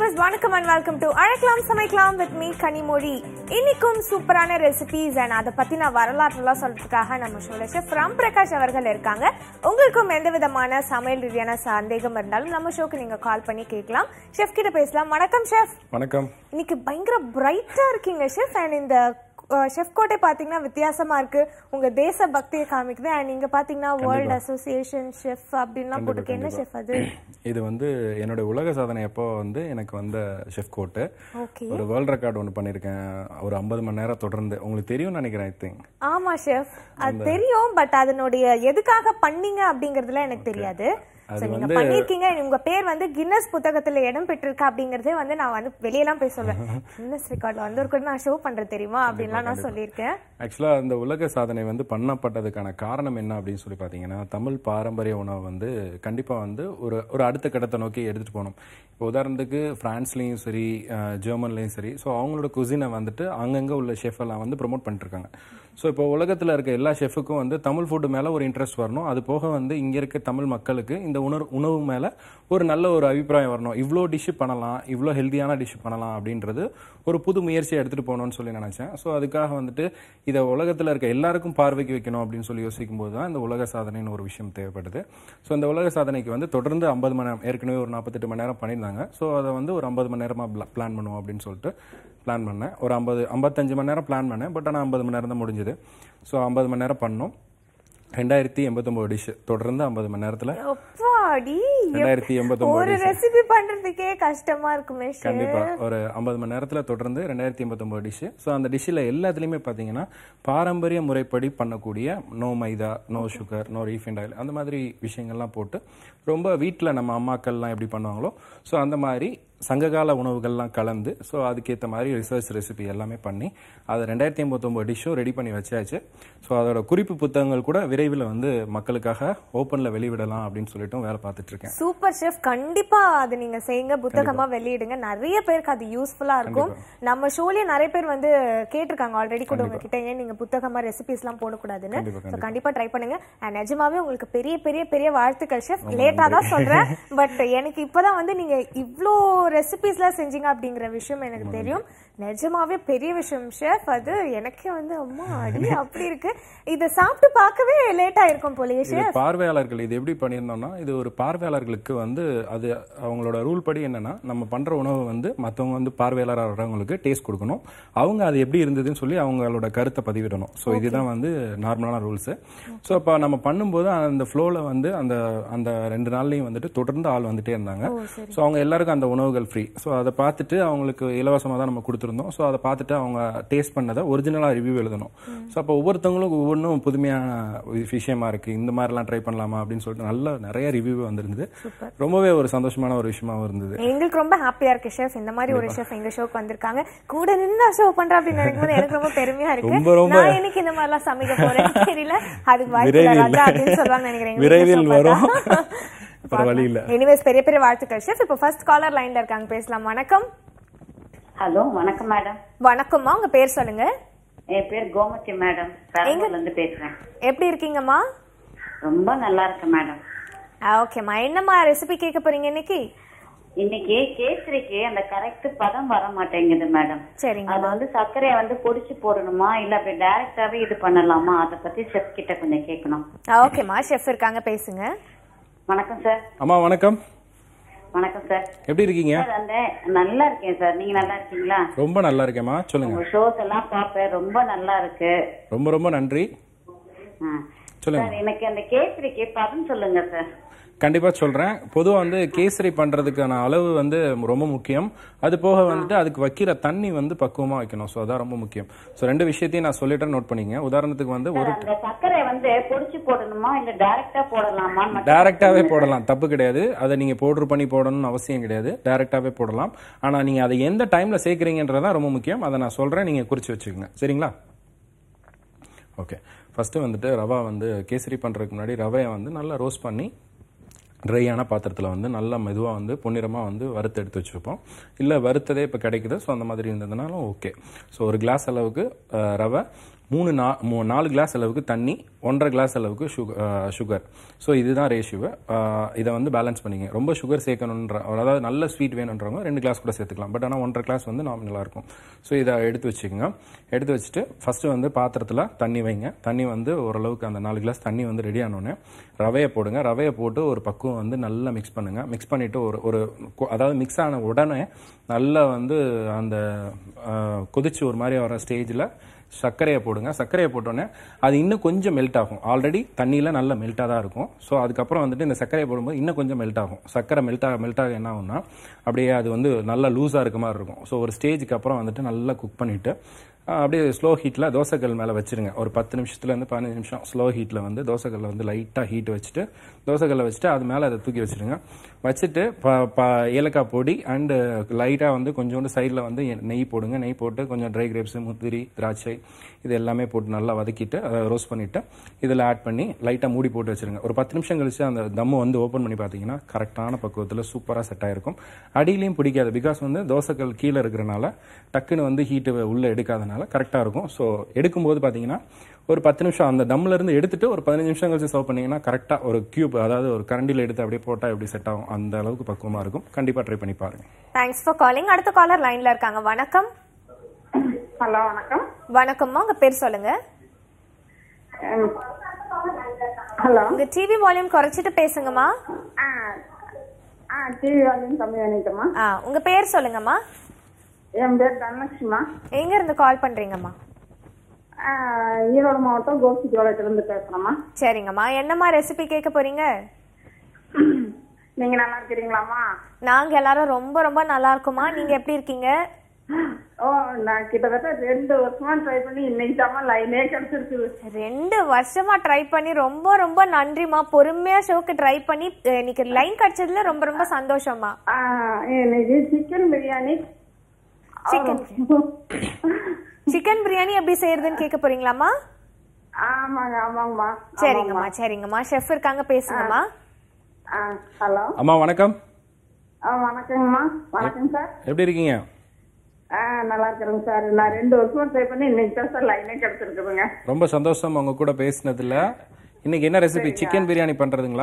Viewers வணக்கம் and welcome to அழைக்கலாம் சமைக்கலாம் வித் மீ கனிமொழி இன்னைக்கும் சூப்பரான ரெசிபிஸ் அண்ட் அதை பத்தின வரலாற்றுலாம் சொல்றதுக்காக நம்ம ஷோல ஷெஃப் ராம் பிரகாஷ் அவர்கள் இருக்காங்க உங்களுக்கும் எந்த விதமான சமையல் ரீதியான சந்தேகம் இருந்தாலும் நம்ம ஷோக்கு நீங்க கால் பண்ணி கேட்கலாம் ஷெஃப் கிட்ட பேசலாம் வணக்கம் ஷெஃப் வணக்கம் இன்னைக்கு பயங்கர பிரைட்டா இருக்கீங்க ஷெஃப் அண்ட் இந்த ஷெஃப் கோட்டை பாத்தீங்கன்னா வித்தியாசமா இருக்கு உங்க தேச பக்தியை காமிக்குது அண்ட் நீங்க பாத்தீங்கன்னா வேர்ல்ட் அசோசியேஷன் ஷெஃப் அப்படின்லாம் போட்டுருக்கு என்ன ஷெஃப் அது இது வந்து என்னோட உலக சாதனை எப்போ வந்து எனக்கு வந்த ஷெஃப் கோட்டு ஓகே ஒரு வேர்ல்ட் ரெக்கார்டு ஒன்று பண்ணியிருக்கேன் ஒரு ஐம்பது மணி நேரம் தொடர்ந்து உங்களுக்கு தெரியும்னு நினைக்கிறேன் ஐ திங்க் ஆமா ஷெஃப் அது தெரியும் பட் அதனுடைய எதுக்காக பண்ணீங்க அப்படிங்கறதுல எனக்கு தெரியாது அது So, நீங்க பண்ணிருக்கீங்க உங்க பேர் வந்து கின்னஸ் புத்தகத்துல இடம் பெற்றிருக்கு அப்படிங்கறதே வந்து நான் வந்து வெளியெல்லாம் போய் சொல்றேன் கின்னஸ் ரெக்கார்ட்ல வந்து ஒரு கூட நான் ஷோ பண்றது தெரியுமா அப்படின்லாம் நான் சொல்லியிருக்கேன் ஆக்சுவலாக அந்த உலக சாதனை வந்து பண்ணப்பட்டதுக்கான காரணம் என்ன அப்படின்னு சொல்லி பார்த்தீங்கன்னா தமிழ் பாரம்பரிய உணவு வந்து கண்டிப்பாக வந்து ஒரு ஒரு அடுத்த கட்டத்தை நோக்கி எடுத்துகிட்டு போகணும் இப்போ உதாரணத்துக்கு ஃப்ரான்ஸ்லேயும் சரி அஹ், ஜெர்மன்லேயும் சரி ஸோ அவங்களோட குசினை வந்துட்டு அங்கங்கே உள்ள ஷெஃப் எல்லாம் வந்து ப்ரொமோட் பண்ணிட்டுருக்காங்க ஸோ இப்போ உலகத்தில் இருக்க எல்லா ஷெஃபுக்கும் வந்து தமிழ் ஃபுட்டு மேலே ஒரு இன்ட்ரெஸ்ட் வரணும் அது போக வந்து இங்கே இருக்க தமிழ் மக்களுக்கு இந்த உணவு உணவு மேலே ஒரு நல்ல ஒரு அபிப்பிராயம் வரணும் இவ்வளோ டிஷ்ஷு பண்ணலாம் இவ்வளோ ஹெல்த்தியான டிஷ் பண்ணலாம் அப்படின்றது ஒரு புது முயற்சியை எடுத்துகிட்டு போகணும்னு சொல்லி நினச்சேன் ஸோ அதுக்காக வந்துட்டு இதை உலகத்தில் இருக்க எல்லாருக்கும் பார்வைக்கு வைக்கணும் அப்படின்னு சொல்லி யோசிக்கும் போது தான் இந்த உலக சாதனைன்னு ஒரு விஷயம் தேவைப்படுது ஸோ இந்த உலக சாதனைக்கு வந்து தொடர்ந்து ஐம்பது மணி நேரம் ஏற்கனவே ஒரு நாற்பத்தெட்டு மணி நேரம் பண்ணியிருந்தாங்க ஸோ அதை வந்து ஒரு ஐம்பது மணி நேரமாக பிளான் பண்ணுவோம் அப்படின்னு சொல்லிட்டு பிளான் பண்ணேன் ஒரு ஐம்பது ஐம்பத்தஞ்சு மணி நேரம் பிளான் பண்ணேன் பட் ஆனால் ஐம்பது மணி நேரம் தான் முடிஞ்சுது ஸோ ஐம்பது மணி நேரம் பண்ணோம் ரெண்டாயிரத்தி எண்பத்தொம்போது டிஷ் தொடர்ந்து ஐம்பது மணி நேரத்தில் அப்பாடி ரெண்டாயிரத்தி எண்பத்தொம்போது ஒரு ரெசிபி பண்றதுக்கே கஷ்டமா இருக்குமே chef. கண்டிப்பா ஒரு ஐம்பது மணி நேரத்துல தொடர்ந்து ரெண்டாயிரத்தி எண்பத்தொன்பது டிஷ் ஸோ அந்த டிஷ்ஷில் எல்லாத்துலேயுமே பார்த்தீங்கன்னா பாரம்பரிய முறைப்படி பண்ணக்கூடிய no maida no sugar no refined oil அந்த மாதிரி விஷயங்கள்லாம் போட்டு ரொம்ப வீட்டில் நம்ம அம்மாக்கள்லாம் எப்படி பண்ணுவாங்களோ ஸோ அந்த மாதிரி சங்ககால உணவுகள்லாம் கலந்து ஸோ அதுக்கேற்ற மாதிரி ரிசர்ச் ரெசிபி எல்லாமே பண்ணி அதை ரெண்டாயிரத்தி எண்பத்தொம்பது டிஷ்ஷும் ரெடி பண்ணி வச்சாச்சு ஸோ அதோட குறிப்பு புத்தகங்கள் கூட விரைவில் வந்து மக்களுக்காக ஓப்பனில் வெளிவிடலாம் அப்படின்னு சொல்லிட்டும் வேலை பார்த்துட்டு இருக்கேன் சூப்பர் ஷெஃப் கண்டிப்பா அது நீங்க செய்யுங்க புத்தகமா வெளியிடுங்க நிறைய பேருக்கு அது யூஸ்ஃபுல்லா இருக்கும் நம்ம ஷோலயே நிறைய பேர் வந்து கேட்டிருக்காங்க ஆல்ரெடி கூட உங்ககிட்ட ஏன் நீங்க புத்தகமா ரெசிபிஸ் எல்லாம் போடக்கூடாதுன்னு கண்டிப்பா, So, கண்டிப்பா ட்ரை பண்ணுங்க And நிஜமாவே உங்களுக்கு பெரிய பெரிய பெரிய வாழ்த்துக்கள் ஷெஃப் லேட்டா தான் சொல்றேன் பட் எனக்கு இப்பதான் வந்து நீங்க இவ்ளோ ரெசிபிஸ் எல்லாம் செஞ்சீங்க அப்படிங்கிற விஷயம் எனக்கு தெரியும் நிஜமாவே பெரிய விஷயம் ஷெஃப் அது எனக்கே வந்து அம்மா அடி அப்படி இருக்கு இத சாப்பிட்டு பார்க்கவே லேட் ஆயிருக்கும் போலயே இது பார்வையாளர்கள் இது எப்படி பண்ணியிருந்தோம்னா இது ஒரு பார்வையாளர்களுக்கு வந்து அது அவங்களோட ரூல் படி என்னன்னா நம்ம பண்ற உணவு வந்து மற்றவங்க வந்து பார்வையாளராக வர்றவங்களுக்கு டேஸ்ட் கொடுக்கணும் அவங்க அது எப்படி இருந்ததுன்னு சொல்லி அவங்களோட கருத்தை பதிவிடணும் ஸோ இதுதான் வந்து நார்மலான ரூல்ஸ் ஸோ அப்போ நம்ம பண்ணும்போது அந்த ஃப்ளோவில் வந்து அந்த அந்த ரெண்டு நாள்லையும் வந்துட்டு தொடர்ந்து ஆள் வந்துட்டே இருந்தாங்க ஸோ அவங்க எல்லாருக்கும் அந்த உணவுகள் ஃப்ரீ ஸோ அதை பார்த்துட்டு அவங்களுக்கு இலவசமாக தான் நம்ம கொடுத்துருந்தோம் ஸோ அதை பார்த்துட்டு அவங்க டேஸ்ட் பண்ணதை ஒரிஜினலாக ரிவ்யூ எழுதணும் ஸோ அப்போ ஒவ்வொருத்தவங்களும் ஒவ்வொன்றும் புதுமையான விஷயமா இருக்கு இந்த மாதிரிலாம் ட்ரை பண்ணலாமா அப்படின்னு சொல்லிட்டு நல்ல நிறைய ரிவ்யூ வந்திருந்தது ரொம்பவே ஒரு சந்தோஷமான ஒரு விஷயமாவும் இருந்தது எங்களுக்கு ரொம்ப ஹாப்பியா இருக்கு ஷெஃப் இந்த மாதிரி ஒரு ஷெஃப் எங்க ஷோக்கு வந்திருக்காங்க கூட நின்று ஷோ பண்ற அப்படின்னு நினைக்கும் எனக்கு ரொம்ப பெருமையா இருக்கு ரொம்ப, ரொம்ப. நான் என்னைக்கு இந்த மாதிரி எல்லாம் சமைக்க போறேன் தெரியல அதுக்கு வாய்ப்பு இல்ல, விரைவில் ராஜா அப்படின்னு சொல்லலாம்னு நினைக்கிறேன் எங்க விரைவில் show வரும் பார்த்தா. வேற வழி இல்ல எனிவேஸ் பெரிய பெரிய வாழ்த்துக்கள் ஷெஃப் இப்போ ஃபர்ஸ்ட் காலர் லைன்ல இருக்காங்க பேசலாம் வணக்கம் ஹலோ வணக்கம் மேடம் வணக்கம்மா உங்க பேர் சொல்லுங்க என் பேர் கோமதி மேடம் பெரம்பூர்ல இருந்து பேசுறேன் எப்படி இருக்கீங்கம்மா ரொம்ப நல்லா இருக்கேன் மேடம் ஓகேம்மா என்னம்மா ரெசிபி கேட்க போறீங்க இன்னைக்கு இன்னைக்கு கேசரிக்கு அந்த கரெக்ட் பதம் வர மாட்டேங்குது மேடம் சரிங்க அது வந்து சர்க்கரையை வந்து பொடிச்சு போடணுமா இல்ல அப்படி டைரக்டாவே இது பண்ணலாமா அத பத்தி செஃப் கிட்ட கொஞ்சம் கேட்கணும் ஓகேம்மா ஷெஃப் இருக்காங்க பேசுங்க வணக்கம் சார் அம்மா வணக்கம் வணக்கம் சார் எப்படி இருக்கீங்க சார் அந்த நல்லா இருக்கேன் சார் நீங்க நல்லா இருக்கீங்களா ரொம்ப நல்லா இருக்கேம்மா சொல்லுங்க உங்க ஷோஸ் எல்லாம் பார்ப்பேன் ரொம்ப நல்லா இருக்கு ரொம்ப ரொம்ப நன்றி ஆ. சொல்லுங்க சார் எனக்கு அந்த கேசரிக்கு பதம் சொல்லுங்க சார் கண்டிப்பா சொல்றேன் பொதுவா வந்து கேசரி பண்றதுக்கான அளவு வந்து ரொம்ப முக்கியம் அது போக வந்துட்டு அதுக்கு வைக்கிற தண்ணி வந்து பக்குவமா வைக்கணும் ஸோ அதான் ரொம்ப முக்கியம் ஸோ ரெண்டு விஷயத்தையும் நான் சொல்லிட்டேன் நோட் பண்ணிக்கங்க உதாரணத்துக்கு வந்து ஒரு அந்த சர்க்கரை வந்து பொடிச்சு போடணுமா இல்ல டைரக்டா போடலாமா டைரக்டாவே போடலாம் தப்பு கிடையாது அதை நீங்க பவுடர் பண்ணி போடணும்னு அவசியம் கிடையாது டைரக்டாவே போடலாம் ஆனா நீங்க அதை எந்த டைம்ல சேர்க்குறீங்கன்றதான் ரொம்ப முக்கியம் அதை நான் சொல்றேன் நீங்க குறிச்சு வச்சுக்கோங்க சரிங்களா ஓகே ஃபஸ்ட்டு வந்துட்டு ரவா வந்து கேசரி பண்ணுறதுக்கு முன்னாடி ரவையை வந்து நல்லா ரோஸ்ட் பண்ணி ட்ரையான பாத்திரத்தில் வந்து நல்லா மெதுவாக வந்து பொன்னிறமாக வந்து வறுத்து எடுத்து வச்சுருப்போம் இல்லை வறுத்ததே இப்போ கிடைக்குது ஸோ அந்த மாதிரி இருந்ததுனாலும் ஓகே ஸோ ஒரு கிளாஸ் அளவுக்கு அஹ், ரவை மூணு நா மூ- நாலு கிளாஸ் அளவுக்கு தண்ணி ஒன்றரை கிளாஸ் அளவுக்கு சுகர் ஸோ இதுதான் ரேஷியோ இதை வந்து பேலன்ஸ் பண்ணிங்க ரொம்ப சுகர் சேர்க்கணுன்ற அதாவது நல்ல ஸ்வீட் வேணுன்றவங்க ரெண்டு கிளாஸ் கூட சேர்த்துக்கலாம் பட் ஆனால் ஒன்றரை கிளாஸ் வந்து நார்மலாக இருக்கும் ஸோ இதை எடுத்து வச்சுக்கோங்க எடுத்து வச்சுட்டு ஃபஸ்ட்டு வந்து பாத்திரத்தில் தண்ணி வைங்க தண்ணி வந்து ஓரளவுக்கு அந்த நாலு கிளாஸ் தண்ணி வந்து ரெடி ஆனோடனே ரவையை போடுங்க ரவையை போட்டு ஒரு பக்குவம் வந்து நல்லா மிக்ஸ் பண்ணுங்க மிக்ஸ் பண்ணிட்டு ஒரு ஒரு கொ- அதாவது மிக்ஸ் ஆன உடனே நல்லா வந்து அந்த அஹ், கொதிச்சு ஒரு மாதிரி வர ஸ்டேஜில் சர்க்கரையை போடுங்க சர்க்கரையை போட்டோன்னே அது இன்னும் கொஞ்சம் மெல்ட் ஆகும் ஆல்ரெடி தண்ணியில் நல்லா மெல்ட்டாக தான் இருக்கும் ஸோ அதுக்கப்புறம் வந்துட்டு இந்த சர்க்கரையை போடும்போது இன்னும் கொஞ்சம் மெல்ட் ஆகும் சர்க்கரை மெல்ட் ஆக மெல்ட் ஆக என்ன ஆகும்னா அப்படியே அது வந்து நல்லா லூஸாக இருக்க மாதிரி இருக்கும் ஸோ ஒரு ஸ்டேஜுக்கு அப்புறம் வந்துட்டு நல்லா குக் பண்ணிவிட்டு அப்படியே ஸ்லோ ஹீட்டில் தோசைக்கல் மேலே வச்சிருங்க ஒரு பத்து நிமிஷத்துலேருந்து பதினஞ்சு நிமிஷம் ஸ்லோ ஹீட்டில் வந்து தோசைக்கல்லை வந்து லைட்டாக ஹீட் வச்சுட்டு தோசைக்கல்லை வச்சுட்டு அது மேலே அதை தூக்கி வச்சிருங்க வச்சுட்டு ப ப ஏலக்காய் பொடி அண்டு லைட்டாக வந்து கொஞ்சோண்டு சைடில் வந்து எ- நெய் போடுங்க நெய் போட்டு கொஞ்சம் ட்ரை கிரேப்ஸ் முந்திரி திராட்சை இது எல்லாமே போட்டு நல்லா வதக்கிட்டு அதை ரோஸ்ட் பண்ணிவிட்டு இதில் ஆட் பண்ணி லைட்டாக மூடி போட்டு வச்சிருங்க ஒரு பத்து நிமிஷம் கழிச்சு அந்த தம்மு வந்து ஓப்பன் பண்ணி பார்த்தீங்கன்னா கரெக்டான பக்குவத்தில் சூப்பராக செட் ஆயிருக்கும் அடியிலையும் பிடிக்காது பிகாஸ் வந்து தோசைக்கல் கீழே இருக்கிறனால டக்குன்னு வந்து ஹீட்டு உள்ளே எடுக்காதனால கரெக்டாக இருக்கும் ஸோ எடுக்கும்போது பார்த்தீங்கன்னா ஒரு பத்து நிமிஷம் அந்த தம்ல இருந்து எடுத்துட்டு ஒரு பதினஞ்சு நிமிஷம் கழிச்சு சர்வ் பண்ணீங்கன்னா கரெக்டாக ஒரு கியூப் அதாவது ஒரு கரண்டியில் எடுத்து அப்படியே போட்டால் எப்படி செட் ஆகும் அந்த அளவுக்கு பக்குவமாக இருக்கும் கண்டிப்பாக ட்ரை பண்ணி பாருங்க தேங்க்ஸ் ஃபார் காலிங் அடுத்த காலர் லைன்ல இருக்காங்க வணக்கம் ஹலோ வணக்கம் வணக்கம்மா உங்க பேர் சொல்லுங்க ம். ஹலோ உங்க டிவி வால்யூம் குறைச்சிட்டு பேசுங்கம்மா ஆ ஆ டிவி வால்யூம் கம்மி பண்ணிட்டோமா ஆ உங்க பேர் சொல்லுங்கம்மா என் பேர் தனலட்சுமா எங்க இருந்து கால் பண்றீங்கம்மா ஆ, ஈரோடு மாவட்டம் கோபிச்சோளத்திலிருந்து பேசுறேம்மா சரிங்கம்மா என்னம்மா ரெசிபி கேட்க போறீங்க நீங்க நல்லா இருக்கிறீங்களாம்மா நாங்க எல்லாரும் ரொம்ப ரொம்ப நல்லா இருக்கோம்மா நீங்க எப்படி இருக்கீங்க ஓ நான் கிட்டத்தட்ட ரெண்டு வருஷமா ட்ரை பண்ணி இன்னைக்கு தாம்மா லைனே கிடைச்சிருக்குது ரெண்டு வருஷமா ட்ரை பண்ணி ரொம்ப ரொம்ப நன்றிம்மா பொறுமையா ஷோக்கு ட்ரை பண்ணி அஹ், இன்னைக்கு லைன் கிடைச்சதுல ரொம்ப ரொம்ப சந்தோஷம்மா ஆ, இன்னைக்கு chicken biryani chicken chicken biryani எப்படி செய்யறதுன்னு கேட்க போறீங்களாம்மா ஆமாங்க ஆமாங்கம்மா சரிங்கம்மா சரிங்கம்மா ஷெஃப் இருக்காங்க பேசுங்கம்மா ஆ ஹலோ அம்மா வணக்கம் ஆ வணக்கங்கம்மா வணக்கம் சார் எப்படி இருக்கீங்க ஆ நல்லா இருக்கிறேங்க சார் நான் ரெண்டு வருஷமா ட்ரை பண்ணி இன்னைக்கு தான் சார் லைனே கிடைச்சிருக்குதுங்க ரொம்ப சந்தோஷம் உங்க கூட பேசினதுல இன்னைக்கு என்ன ரெசிபி சிக்கன் பிரியாணி பண்றதுங்களா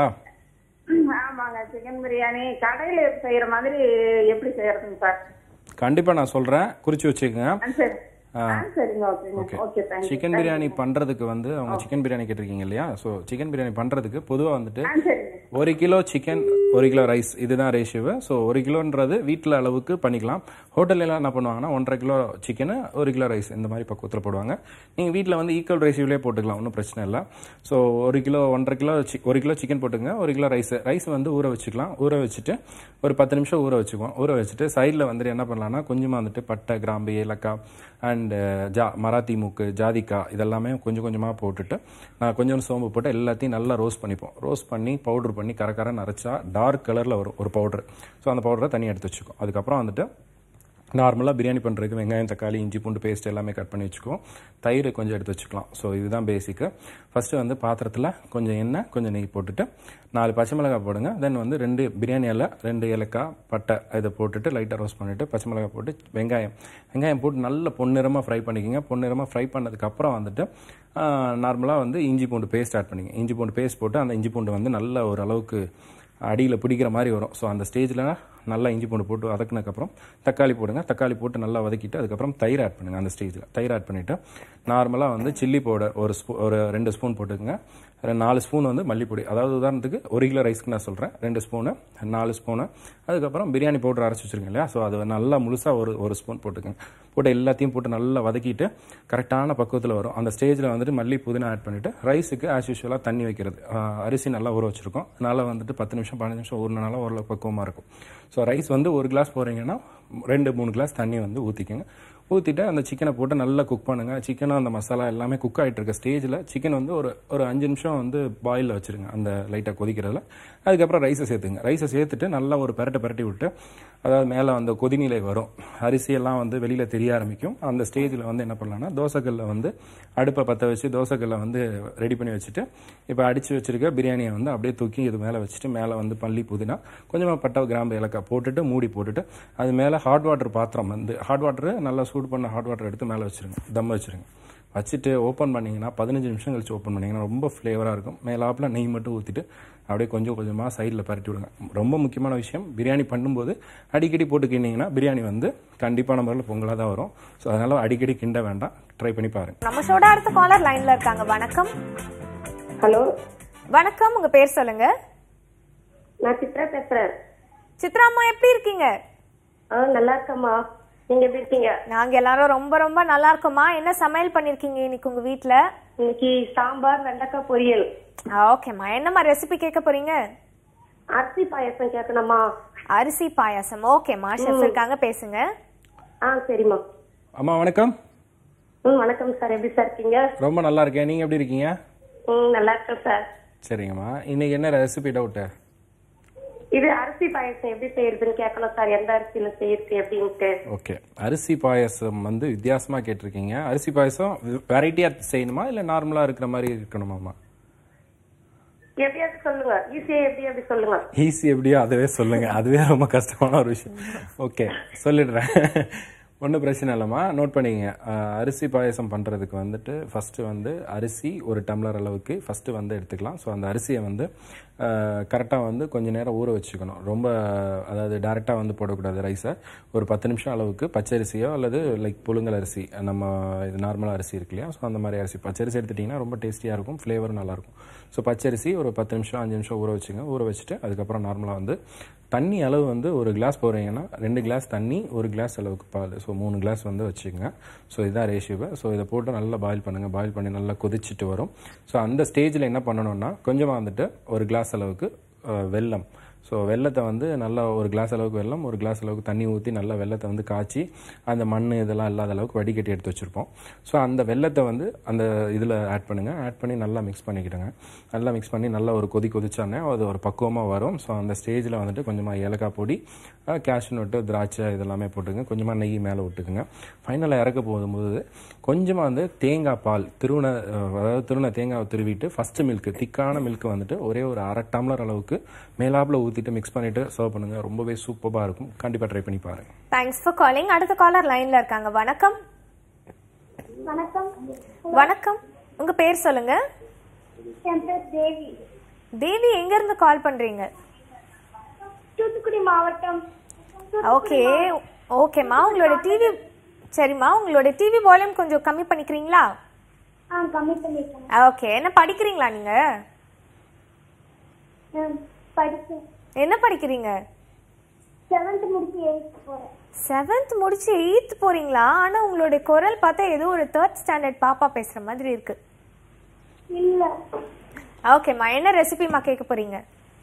ஆமாங்க சிக்கன் பிரியாணி கடையில செய்யற மாதிரி எப்படி செய்யறதுங்க சார் கண்டிப்பா நான் சொல்றேன் குறிச்சு வச்சுக்கோங்க ஆ, சரி ஆ, சரிங்க ஓகேங்க ஓகே தேங்க்யூ சிக்கன் பிரியாணி பண்றதுக்கு வந்து அவங்க சிக்கன் பிரியாணி கேட்டிருக்கீங்க இல்லையா ஸோ சிக்கன் பிரியாணி பண்றதுக்கு பொதுவா வந்துட்டு ஆ சரிங்க ஒரு கிலோ சிக்கன் ஒரு கிலோ ரைஸ் இதுதான் ரேஷியோ ஸோ ஒரு கிலோன்றது வீட்டில் அளவுக்கு பண்ணிக்கலாம் ஹோட்டல்ல எல்லாம் என்ன பண்ணுவாங்கன்னா ஒன்றரை கிலோ சிக்கனு ஒரு கிலோ ரைஸ் இந்த மாதிரி பக்குவத்தில் போடுவாங்க நீங்கள் வீட்டில் வந்து ஈக்குவல் ரேஷியோலே போட்டுக்கலாம் ஒன்றும் பிரச்சனை இல்லை ஸோ ஒரு கிலோ ஒன்றரை கிலோ சி- ஒரு கிலோ சிக்கன் போட்டுங்க ஒரு கிலோ ரைஸ் ரைஸ் வந்து ஊற வச்சுக்கலாம் ஊற வச்சுட்டு ஒரு பத்து நிமிஷம் ஊற வச்சுக்குவோம் ஊற வச்சுட்டு சைடில் வந்துட்டு என்ன பண்ணலாம்னா கொஞ்சமாக வந்துட்டு பட்டை கிராம்பு ஏலக்காய் அண்ட் ஜா மராத்தி மூக்கு ஜாதிக்காய் இதெல்லாமே கொஞ்சம் கொஞ்சமாக போட்டுட்டு நான் கொஞ்சம் சோம்பு போட்டு எல்லாத்தையும் நல்லா ரோஸ்ட் பண்ணிப்போம் ரோஸ்ட் பண்ணி பவுடர் பண்ணி கரகரன்னு அரைச்சா டார்க் கலரில் வரும் ஒரு பவுடர் ஸோ அந்த பவுடரை தனியாக எடுத்து வச்சுக்கோம் அதுக்கப்புறம் வந்துட்டு நார்மலாக பிரியாணி பண்ணுறதுக்கு வெங்காயம் தக்காளி இஞ்சி பூண்டு பேஸ்ட் எல்லாமே கட் பண்ணி வச்சுக்குவோம் தயிர் கொஞ்சம் எடுத்து வச்சுக்கலாம் ஸோ இதுதான் பேசிக்கு ஃபஸ்ட்டு வந்து பாத்திரத்தில் கொஞ்சம் எண்ணெய் கொஞ்சம் நெய் போட்டுட்டு நாலு பச்சை மிளகாய் போடுங்க தென் வந்து ரெண்டு பிரியாணி இலை ரெண்டு ஏலக்காய் பட்டை இதை போட்டுட்டு லைட்டாக ரோஸ்ட் பண்ணிவிட்டு பச்சை மிளகாய் போட்டு வெங்காயம் வெங்காயம் போட்டு நல்ல பொன்னிறமாக ஃப்ரை பண்ணிக்கோங்க பொன்னிறமாக ஃப்ரை பண்ணதுக்கப்புறம் வந்துட்டு நார்மலாக வந்து இஞ்சி பூண்டு பேஸ்ட் ஆட் பண்ணிங்க இஞ்சி பூண்டு பேஸ்ட் போட்டு அந்த இஞ்சி பூண்டு வந்து நல்ல ஒரு அளவுக்கு அடியில் பிடிக்கிற மாதிரி வரும் ஸோ அந்த ஸ்டேஜில் நல்லா இஞ்சி பூண்டு போட்டு வதக்குனதுக்கப்புறம் தக்காளி போடுங்க தக்காளி போட்டு நல்லா வதக்கிட்டு அதுக்கப்புறம் தயிர் ஆட் பண்ணுங்கள் அந்த ஸ்டேஜில் தயிர் ஆட் பண்ணிவிட்டு நார்மலாக வந்து சில்லி பவுடர் ஒரு ஸ்பூ ஒரு ரெண்டு ஸ்பூன் போட்டுக்கோங்க ரெண்டு நாலு ஸ்பூன் வந்து மல்லிப்பொடி அதாவது உதாரணத்துக்கு ஒரு கிலோ ரைஸ்க்கு நான் சொல்கிறேன் ரெண்டு ஸ்பூனு நாலு ஸ்பூனு அதுக்கப்புறம் பிரியாணி பவுடர் அரைச்சி வச்சிருக்கேன் இல்லையா ஸோ அது நல்லா முழுசாக ஒரு ஒரு ஸ்பூன் போட்டுக்கோங்க போட்டு எல்லாத்தையும் போட்டு நல்லா வதக்கிட்டு கரெக்டான பக்குவத்தில் வரும் அந்த ஸ்டேஜில் வந்துட்டு மல்லி புதினா ஆட் பண்ணிவிட்டு ரைஸுக்கு ஆஸ் யூஸ்வலாக தண்ணி வைக்கிறது ஆஹ் அரிசி நல்லா ஊற வச்சிருக்கோம் அதனால் வந்துட்டு பத்து நிமிஷம் பதினஞ்சு நிமிஷம் ஊறினால ஓரளவு பக்குவமாக இருக்கும் ஸோ ரைஸ் வந்து ஒரு கிளாஸ் போடுறீங்கன்னா ரெண்டு மூணு கிளாஸ் தண்ணி வந்து ஊற்றிக்கோங்க ஊற்றிட்டு அந்த சிக்கனை போட்டு நல்லா குக் பண்ணுங்க சிக்கனும் அந்த மசாலா எல்லாமே குக் ஆகிட்டு இருக்க ஸ்டேஜில் சிக்கன் வந்து ஒரு ஒரு அஞ்சு நிமிஷம் வந்து பாயிலில் வச்சிருங்க அந்த லைட்டாக கொதிக்கிறதுல அதுக்கப்புறம் ரைஸை சேர்த்துங்க ரைஸை சேர்த்துட்டு நல்லா ஒரு பெரட்டை பெரட்டி விட்டு அதாவது மேலே அந்த கொதிநிலை வரும் அரிசியெல்லாம் வந்து வெளியில் தெரிய ஆரம்பிக்கும் அந்த ஸ்டேஜில் வந்து என்ன பண்ணலாம்னா தோசைக்கல்ல வந்து அடுப்பை பற்ற வச்சு தோசைக்கல்லை வந்து ரெடி பண்ணி வச்சுட்டு இப்போ அடித்து வச்சிருக்க பிரியாணியை வந்து அப்படியே தூக்கி இது மேலே வச்சுட்டு மேலே வந்து பள்ளி புதினா கொஞ்சமாக பட்டை கிராம்பு ஏலக்காய் போட்டுட்டு மூடி போட்டுட்டு அது மேலே ஹாட் வாட்டர் பாத்திரம் வந்து ஹாட் வாட்டர் நல்லா சூடு பண்ண ஹாட் வாட்டர் எடுத்து மேலே வச்சிருங்க தம் வச்சிருங்க வச்சுட்டு ஓப்பன் பண்ணிங்கன்னா பதினஞ்சு நிமிஷம் கழிச்சு ஓப்பன் பண்ணிங்கன்னா ரொம்ப ஃப்ளேவராக இருக்கும் மேலாப்பில் நெய் மட்டும் ஊற்றிட்டு அப்படியே கொஞ்சம் கொஞ்சமாக சைடில் பரட்டி விடுங்க ரொம்ப முக்கியமான விஷயம் பிரியாணி பண்ணும்போது அடிக்கடி போட்டு கிண்டிங்கன்னா பிரியாணி வந்து கண்டிப்பான முறையில் பொங்கலாக தான் வரும் ஸோ அதனால் அடிக்கடி கிண்ட வேண்டாம் ட்ரை பண்ணி பாருங்கள் நம்ம ஷோட அடுத்த காலர் லைன்ல இருக்காங்க வணக்கம் ஹலோ வணக்கம் உங்க பேர் சொல்லுங்க நான் சித்ரா பேசுறேன் சித்ரா அம்மா எப்படி இருக்கீங்க ஆ நல்லா இருக்கம்மா நீங்க எப்படி இருக்கீங்க நாங்க எல்லாரும் ரொம்ப ரொம்ப நல்லா இருக்கோமா என்ன சமையல் பண்ணிருக்கீங்க இன்னைக்கு உங்க வீட்ல இன்னைக்கு சாம்பார் வெண்டைக்காய் பொரியல் ஓகேம்மா என்னம்மா ரெசிபி கேட்க போறீங்க அரிசி பாயசம் கேட்கணுமா அரிசி பாயாசம் ஓகேம்மா ஷெஃப் இருக்காங்க பேசுங்க ஆ சரிம்மா அம்மா வணக்கம் ம் வணக்கம் சார் எப்படி சார் இருக்கீங்க ரொம்ப நல்லா இருக்கேன் நீங்கள் எப்படி இருக்கீங்க ம் நல்லா இருக்கேன் சார் சரிங்கம்மா இன்னைக்கு என்ன ரெசிபி டவுட்டு இது அரிசி பாயசம் எப்படி செய்யறதுன்னு கேட்கணும் சார் எந்த அரிசியில செய்யறது எப்படின்ட்டு ஓகே அரிசி பாயசம் வந்து வித்தியாசமாக கேட்டிருக்கீங்க அரிசி பாயசம் வெரைட்டியாக செய்யணுமா இல்லை நார்மலாக இருக்கிற மாதிரி இருக்கணுமாம்மா எப்படியாவது சொல்லுங்க ஈஸியா எப்படி எப்படி சொல்லுங்க ஈஸி எப்படியோ அதுவே சொல்லுங்க அதுவே ரொம்ப கஷ்டமான ஒரு விஷயம் ஓகே சொல்லிடுறேன் ஒன்றும் பிரச்சனை இல்லைம்மா நோட் பண்ணிக்கங்க அஹ், அரிசி பாயசம் பண்ணுறதுக்கு வந்துட்டு ஃபஸ்ட்டு வந்து அரிசி ஒரு டம்ளர் அளவுக்கு ஃபஸ்ட்டு வந்து எடுத்துக்கலாம் ஸோ அந்த அரிசியை வந்து கரெக்டாக வந்து கொஞ்ச நேரம் ஊற வச்சுக்கணும் ரொம்ப அதாவது டேரெக்டாக வந்து போடக்கூடாது ரைஸை ஒரு பத்து நிமிஷம் அளவுக்கு பச்சரிசியோ அல்லது லைக் புழுங்கல் அரிசி நம்ம இது நார்மல் அரிசி இருக்கு இல்லையா ஸோ அந்த மாதிரி அரிசி பச்சரிசி எடுத்துட்டிங்கன்னா ரொம்ப டேஸ்டியாக இருக்கும் ஃப்ளேவரும் நல்லாயிருக்கும் ஸோ பச்சரிசி ஒரு பத்து நிமிஷம் அஞ்சு நிமிஷம் ஊற வச்சுங்க ஊற வச்சுட்டு அதுக்கப்புறம் நார்மலாக வந்து தண்ணி அளவு வந்து ஒரு கிளாஸ் போடுறீங்கன்னா ரெண்டு கிளாஸ் தண்ணி ஒரு கிளாஸ் அளவுக்கு பால் ஸோ மூணு கிளாஸ் வந்து வச்சுக்கோங்க ஸோ இதான் ரேஷியோவை ஸோ இதை போட்டு நல்லா பாயில் பண்ணுங்கள் பாயில் பண்ணி நல்லா கொதிச்சுட்டு வரும் ஸோ அந்த ஸ்டேஜில் என்ன பண்ணணும்னா கொஞ்சமாக வந்துட்டு ஒரு கிளாஸ் அளவுக்கு அஹ், வெல்லம் ஸோ வெள்ளத்தை வந்து நல்லா ஒரு கிளாஸ் அளவுக்கு வெல்லம் ஒரு கிளாஸ் அளவுக்கு தண்ணி ஊற்றி நல்லா வெள்ளத்தை வந்து காய்ச்சி அந்த மண் இதெல்லாம் இல்லாத அளவுக்கு வடிகட்டி எடுத்து வச்சுருப்போம் ஸோ அந்த வெள்ளத்தை வந்து அந்த இதில் ஆட் பண்ணுங்கள் ஆட் பண்ணி நல்லா மிக்ஸ் பண்ணிக்கிடுங்க நல்லா மிக்ஸ் பண்ணி நல்லா ஒரு கொதி கொதிச்சானே அது ஒரு பக்குவமாக வரும் ஸோ அந்த ஸ்டேஜில் வந்துட்டு கொஞ்சமாக ஏலக்காய் பொடி கேஷ்யூ நட்டு திராட்சை இதெல்லாமே போட்டுங்க கொஞ்சமாக நெய் மேலே விட்டுக்குங்க ஃபைனலாக இறக்க போகும்போது கொஞ்சமாக வந்து தேங்காய் பால் திருவண அஹ், அதாவது திருவண தேங்காவை திருவிட்டு ஃபஸ்ட்டு மில்க்கு திக்கான மில்க் வந்துட்டு ஒரே ஒரு அரை டம்ளர் அளவுக்கு மேலாப்பில் ஊற்றிட்டு மிக்ஸ் பண்ணிவிட்டு சர்வ் பண்ணுங்கள் ரொம்பவே சூப்பராக இருக்கும் கண்டிப்பாக ட்ரை பண்ணி பாருங்கள் தேங்க்ஸ் ஃபார் காலிங் அடுத்த காலர் லைன்ல இருக்காங்க வணக்கம் வணக்கம் வணக்கம் உங்க பேர் சொல்லுங்க என் பேர் தேவி தேவி எங்க இருந்து கால் பண்றீங்க தூத்துக்குடி மாவட்டம் ஓகே ஓகேம்மா உங்களோட டிவி சரிம்மா உங்களோட டிவி வால்யூம் கொஞ்சம் கம்மி பண்ணிக்கிறீங்களா ஆ கம்மி பண்ணிருக்கேன் ஓகே என்ன படிக்கிறீங்களா நீங்க நான் படிச்சேன் என்ன படிக்கிறீங்க செவன்த் முடிச்சு எயித் போறேன் செவன்த் முடிச்சு எயித் போறீங்களா ஆனா உங்களுடைய குரல் பார்த்தா ஏதோ ஒரு தேர்ட் ஸ்டாண்டர்ட் பாப்பா பேசுற மாதிரி இருக்கு இல்ல ஓகேம்மா என்ன ரெசிபிமா கேட்க போறீங்க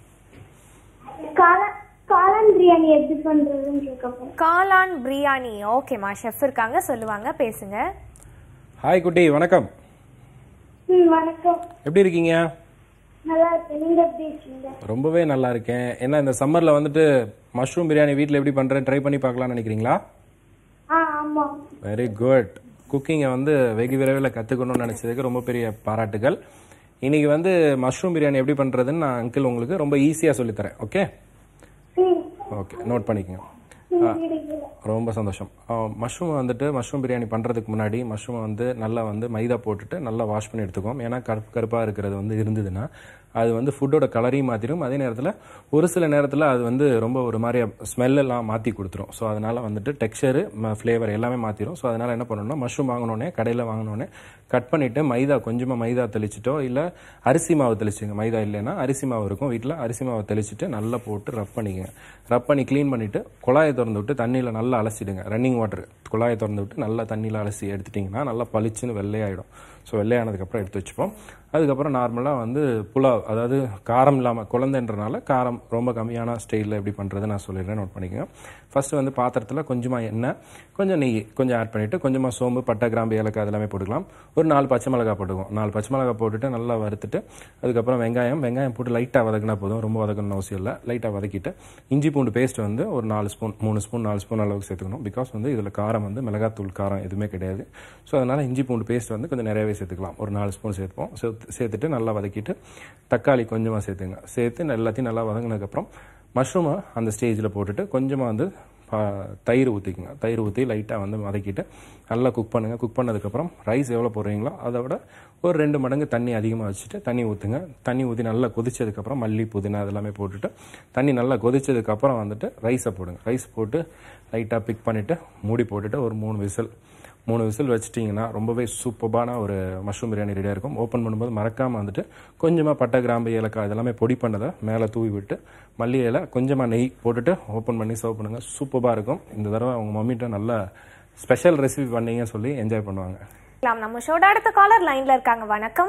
காளான் காளான் பிரியாணி எப்படி பண்றதுன்னு கேட்க போறேன் காளான் பிரியாணி ஓகேம்மா ஷெஃப் இருக்காங்க சொல்லுவாங்க பேசுங்க ஹாய் குட்டி வணக்கம் ம் வணக்கம் எப்படி இருக்கீங்க நல்லா இருக்கேன் நீங்க எப்படி இருக்கீங்க ரொம்பவே நல்லா இருக்கேன் ஏன்னா இந்த சம்மரில் வந்துட்டு மஷ்ரூம் பிரியாணி வீட்டில் எப்படி பண்ணுறேன் ட்ரை பண்ணி பார்க்கலாம்னு நினைக்கிறீங்களா ஆ ஆமா வெரி குட் குக்கிங்கை வந்து வெகு விரைவில் கற்றுக்கணும்னு நினச்சதுக்கு ரொம்ப பெரிய பாராட்டுகள் இன்னைக்கு வந்து மஷ்ரூம் பிரியாணி எப்படி பண்ணுறதுன்னு நான் அங்கிள் உங்களுக்கு ரொம்ப ஈஸியாக சொல்லித்தரேன் ஓகே ம் ஓகே நோட் பண்ணிக்கங்க ம் கிடைக்கல ரொம்ப சந்தோஷம் மஷ்ரூம் வந்துட்டு மஷ்ரூம் பிரியாணி பண்ணுறதுக்கு முன்னாடி மஷ்ரூமை வந்து நல்லா வந்து மைதா போட்டுட்டு நல்லா வாஷ் பண்ணி எடுத்துக்குவோம் ஏன்னா கருப்பு கருப்பாக இருக்கிறது வந்து இருந்ததுன்னா அது வந்து ஃபுட்டோட கலரையும் மாற்றிடும் அதே நேரத்தில் ஒரு சில நேரத்தில் அது வந்து ரொம்ப ஒரு மாதிரி ஸ்மெல் எல்லாம் மாற்றி கொடுத்துரும் ஸோ அதனால் வந்துட்டு டெக்ஸ்சரு ஃப்ளேவர் எல்லாமே மாற்றிடும் ஸோ அதனால் என்ன பண்ணணும்னா மஷ்ரூம் வாங்கினோடனே கடையில் வாங்கினோடனே கட் பண்ணிவிட்டு மைதா கொஞ்சமாக மைதா தெளிச்சிட்டோ இல்லை அரிசி மாவு தெளிச்சுங்க மைதா இல்லைன்னா அரிசி மாவு இருக்கும் வீட்டில் அரிசி மாவை தெளிச்சிட்டு நல்லா போட்டு ரப் பண்ணிக்கங்க ரப் பண்ணி க்ளீன் பண்ணிவிட்டு குழாயை திறந்து விட்டு தண்ணியில் நல்லா அலசிடுங்க ரன்னிங் வாட்டர் குழாயை திறந்து விட்டு நல்லா தண்ணியில் அலசி எடுத்துட்டிங்கன்னா நல்லா பளிச்சுன்னு வெள்ளையாயிடும் ஸோ வெள்ளையானதுக்கப்புறம் எடுத்து வச்சுப்போம் அதுக்கப்புறம் நார்மலாக வந்து புலாவ் அதாவது காரம் இல்லாமல் குழந்தைன்றனால காரம் ரொம்ப கம்மியான ஸ்டைலில் எப்படி பண்ணுறது நான் சொல்லிடுறேன் நோட் பண்ணிக்கோங்க ஃபஸ்ட்டு வந்து பாத்திரத்தில் கொஞ்சமாக எண்ணெய் கொஞ்சம் நெய் கொஞ்சம் ஆட் பண்ணிவிட்டு கொஞ்சமாக சோம்பு பட்டை கிராம்பு ஏலக்காய் அதெல்லாமே போட்டுக்கலாம் ஒரு நாலு பச்சை மிளகாய் போட்டுக்குவோம் நாலு பச்சை மிளகாய் போட்டுட்டு நல்லா வறுத்துட்டு அதுக்கப்புறம் வெங்காயம் வெங்காயம் போட்டு லைட்டாக வதக்கினா போதும் ரொம்ப வதக்கணும்னு அவசியம் இல்லை லைட்டாக வதக்கிட்டு இஞ்சி பூண்டு பேஸ்ட் வந்து ஒரு நாலு ஸ்பூன் மூணு ஸ்பூன் நாலு ஸ்பூன் அளவுக்கு சேர்த்துக்கணும் பிகாஸ் வந்து இதில் காரம் வந்து மிளகாத்தூள் காரம் எதுவுமே கிடையாது ஸோ அதனால் இஞ்சி பூண்டு பேஸ்ட் வந்து கொஞ்சம் நிறையவே சேர்த்துக்கலாம் ஒரு நாலு ஸ்பூன் சேர்த்துப்போம் சேர்த்து சேர்த்துட்டு நல்லா வதக்கிட்டு தக்காளி கொஞ்சமாக சேர்த்துங்க சேர்த்து எல்லாத்தையும் நல்லா வதங்கினதுக்கப்புறம் மஷ்ரூமை அந்த ஸ்டேஜில் போட்டுட்டு கொஞ்சமாக வந்து ப- தயிர் ஊற்றிக்குங்க தயிர் ஊற்றி லைட்டாக வந்து வதக்கிட்டு நல்லா குக் பண்ணுங்கள் குக் பண்ணதுக்கப்புறம் ரைஸ் எவ்வளோ போடுறீங்களோ அதை விட ஒரு ரெண்டு மடங்கு தண்ணி அதிகமாக வச்சுட்டு தண்ணி ஊற்றுங்க தண்ணி ஊற்றி நல்லா கொதிச்சதுக்கப்புறம் மல்லி புதினா அதெல்லாமே போட்டுட்டு தண்ணி நல்லா கொதிச்சதுக்கப்புறம் வந்துட்டு ரைஸை போடுங்க ரைஸ் போட்டு லைட்டாக பிக் பண்ணிவிட்டு மூடி போட்டுட்டு ஒரு மூணு விசில் மூணு விசில் வச்சிட்டிங்கன்னா ரொம்பவே சூப்பரான ஒரு மஷ்ரூம் பிரியாணி ரெடியாக இருக்கும் ஓப்பன் பண்ணும்போது மறக்காமல் வந்துட்டு கொஞ்சமாக பட்டை கிராம்பு ஏலக்காய் இதெல்லாமே பொடி பண்ணதை மேலே தூவி விட்டு மல்லி இலை கொஞ்சமாக நெய் போட்டுட்டு ஓப்பன் பண்ணி சர்வ் பண்ணுங்கள் சூப்பராக இருக்கும் இந்த தடவை அவங்க மம்மிட்ட நல்ல ஸ்பெஷல் ரெசிபி பண்ணீங்க சொல்லி என்ஜாய் பண்ணுவாங்க இருக்கலாம். நம்ம ஷோட அடுத்த காலர் லைன்ல இருக்காங்க வணக்கம்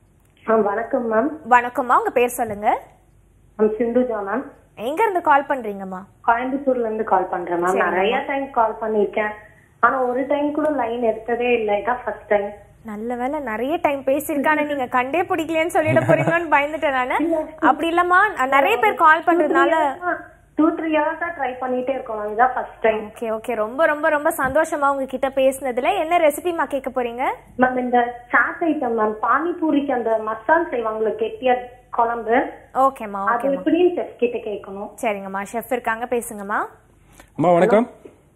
ஆ வணக்கம் மேம் வணக்கம்மா உங்க பேர் சொல்லுங்க மேம் சிந்துஜா மேம் எங்க இருந்து கால் பண்றீங்கம்மா கோயம்புத்தூர்ல இருந்து கால் பண்றேன் மேம் நிறைய டைம் கால் பண்ணிருக்கேன் ஆனா ஒரு டைம் கூட லைன் எடுத்ததே இல்லை இதான் ஃபர்ஸ்ட் டைம் நல்ல வேளை நிறைய டைம் பேசியிருக்கானே நீங்க கண்டே பிடிக்கலையேன்னு சொல்லிட போறீங்கன்னு பயந்துட்டேன் நானு அப்படி இல்லம்மா நான் நிறைய பேர் கால் பண்றதுனால டூ த்ரீ இயர்ஸா ட்ரை பண்ணிட்டே இருக்கோம் மேம் இதான் ஃபர்ஸ்ட் டைம் ஓகே ஓகே ரொம்ப ரொம்ப ரொம்ப சந்தோஷமா உங்ககிட்ட பேசுனதுல என்ன ரெசிபிமா கேட்க போறீங்க மேம் இந்த சாட் ஐட்டம் மேம் பானிபூரிக்கு அந்த மசால் செய்வாங்களே கெட்டியா குழம்பு ஓகேம்மா அது ஓகேம்மா எப்படின்னு செஃப் கிட்ட கேட்கணும் சரிங்கம்மா ஷெஃப் இருக்காங்க பேசுங்கம்மா அம்மா வணக்கம்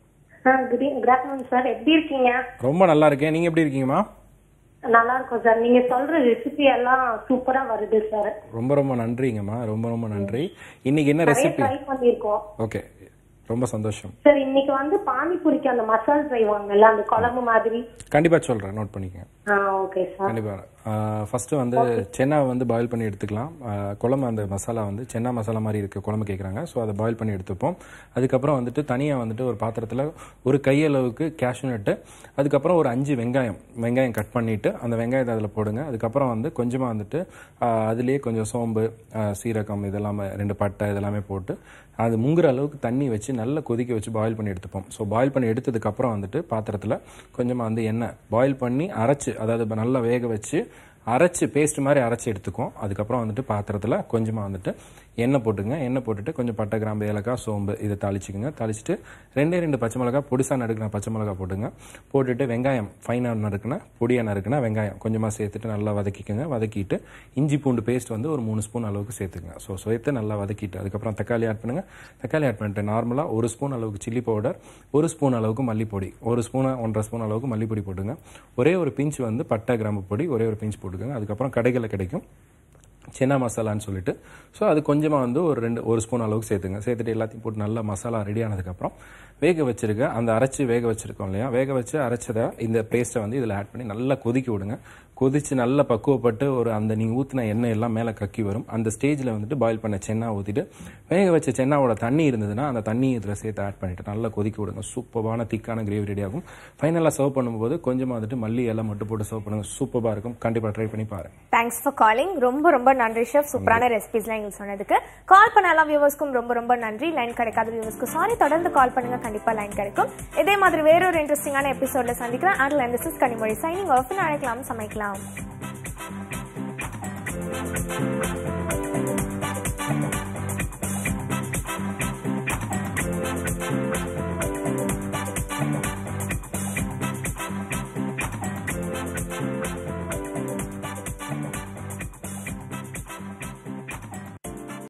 குட் குட் ஆஃப்டர்நூன் சார் எப்படி இருக்கீங்க ரொம்ப நல்லா இருக்கேன் நீங்கள் எப்படி இருக்கீங்கம்மா நல்லா இருக்கும் சார் நீங்க சொல்ற ரெசிபி எல்லாம் சூப்பரா வருது சார் ரொம்ப ரொம்ப நன்றிங்கம்மா ரொம்ப ரொம்ப நன்றி இன்னைக்கு என்ன நிறைய ரெசிபி ட்ரை பண்ணிருக்கோம் ஓகே ரொம்ப சந்தோஷம் சார் இன்னைக்கு வந்து பானிபூரிக்கு அந்த மசால் செய்வாங்கல்ல அந்த குழம்பு மாதிரி கண்டிப்பாக சொல்கிறேன் நோட் பண்ணிக்கங்க ஆ ஓகே சார் கண்டிப்பாக ஃபஸ்ட்டு வந்து சென்னா வந்து பாயில் பண்ணி எடுத்துக்கலாம் ஆ, குழம்பு அந்த மசாலா வந்து சென்னா மசாலா மாதிரி இருக்க குழம்பு கேட்குறாங்க ஸோ அதை பாயில் பண்ணி எடுத்துப்போம் அதுக்கப்புறம் வந்துட்டு தனியாக வந்துட்டு ஒரு பாத்திரத்தில் ஒரு கையளவுக்கு கேஷ்யூ நட்டு அதுக்கப்புறம் ஒரு அஞ்சு வெங்காயம் வெங்காயம் கட் பண்ணிவிட்டு அந்த வெங்காயத்தை அதில் போடுங்க அதுக்கப்புறம் வந்து கொஞ்சமாக வந்துட்டு ஆ, அதுலேயே கொஞ்சம் சோம்பு ஆ, சீரகம் இதெல்லாமே ரெண்டு பட்டை இதெல்லாமே போட்டு அது முங்குற அளவுக்கு தண்ணி வச்சு நல்லா கொதிக்க வச்சு பாயில் பண்ணி எடுத்துப்போம் ஸோ பாயில் பண்ணி எடுத்ததுக்கப்புறம் வந்துட்டு பாத்திரத்தில் கொஞ்சமாக வந்து எண்ணெய் பாயில் பண்ணி அரைச்சு அதாவது நல்லா வேக வச்சு அரைச்சு பேஸ்ட் மாதிரி அரைச்சி எடுத்துக்குவோம் அதுக்கப்புறம் வந்துட்டு பாத்திரத்தில் கொஞ்சமாக வந்துட்டு எண்ணெய் போட்டுங்க எண்ணெய் போட்டுட்டு கொஞ்சம் பட்டை கிராம்பு ஏலக்காய் சோம்பு இதை தாளிச்சுக்குங்க தாளிச்சிட்டு ரெண்டே ரெண்டு பச்சை மிளகா பொடிசாக நறுக்கின பச்சை மிளகா போட்டுங்க போட்டுட்டு வெங்காயம் ஃபைனாக நறுக்குன பொடியாக நறுக்குன வெங்காயம் கொஞ்சமாக சேர்த்துட்டு நல்லா வதக்கிக்கோங்க வதக்கிட்டு இஞ்சி பூண்டு பேஸ்ட் வந்து ஒரு மூணு ஸ்பூன் அளவுக்கு சேர்த்துக்குங்க ஸோ சேர்த்து நல்லா வதக்கிட்டு அதுக்கப்புறம் தக்காளி ஆட் பண்ணுங்க தக்காளி ஆட் பண்ணிட்டு நார்மலாக ஒரு ஸ்பூன் அளவுக்கு சில்லி பவுடர் ஒரு ஸ்பூன் அளவுக்கு மல்லிப்பொடி ஒரு ஸ்பூன் ஒன்றரை ஸ்பூன் அளவுக்கு மல்லிப்பொடி போட்டுங்க ஒரே ஒரு பிஞ்ச் வந்து பட்டை கிராம்பு பொடி ஒரே ஒரு பிஞ்ச் போட்டுக்கோங்க அதுக்கப்புறம் கடைகளில் கிடைக்கும் சென்னா மசாலான்னு சொல்லிட்டு ஸோ அது கொஞ்சமாக வந்து ஒரு ரெண்டு ஒரு ஸ்பூன் அளவுக்கு சேர்த்துங்க சேர்த்துட்டு எல்லாத்தையும் போட்டு நல்லா மசாலா ரெடி ஆனதுக்கப்புறம் வேக வச்சிருக்க அந்த அரைச்சி வேக வச்சிருக்கோம் இல்லையா வேக வச்சு அரைச்சதை இந்த பேஸ்ட்டை வந்து இதில் ஆட் பண்ணி நல்லா கொதிக்க விடுங்க கொதிச்சு நல்லா பக்குவப்பட்டு ஒரு அந்த நீங்கள் ஊற்றின எண்ணெய் எல்லாம் மேலே கக்கி வரும் அந்த ஸ்டேஜில் வந்துட்டு பாயில் பண்ண சென்னா ஊற்றிட்டு வேக வச்ச சென்னாவோட தண்ணி இருந்ததுன்னா அந்த தண்ணி இதில் சேர்த்து ஆட் பண்ணிட்டு நல்லா கொதிக்க விடுங்க சூப்பரான திக்கான கிரேவி ரெடி ஆகும் ஃபைனலாக சர்வ் பண்ணும்போது கொஞ்சமாக வந்துட்டு மல்லி எல்லாம் மட்டும் போட்டு சர்வ் பண்ணுங்க சூப்பராக இருக்கும் கண்டிப்பாக ட்ரை பண்ணி பாருங்க தேங்க்ஸ் ஃபார் காலிங் ரொம்ப ரொம்ப நன்றி ஷெஃப் சூப்பரான ரெசிபிஸ்லாம் எங்களுக்கு சொன்னதுக்கு கால் பண்ண எல்லா வியூவர்ஸ்க்கும் ரொம்ப ரொம்ப நன்றி லைன் கிடைக்காத வியூவர்ஸ்க்கு சாரி தொடர்ந்து கால் பண்ணுங்க கண்டிப்பா லைன் கிடைக்கும் இதே மாதிரி வேற ஒரு இன்ட்ரெஸ்டிங்கான எபிசோட்ல சந்திக்கிறேன் and this is Kanimozhi signing off அழைக்கலாம் சமைக்கலாம்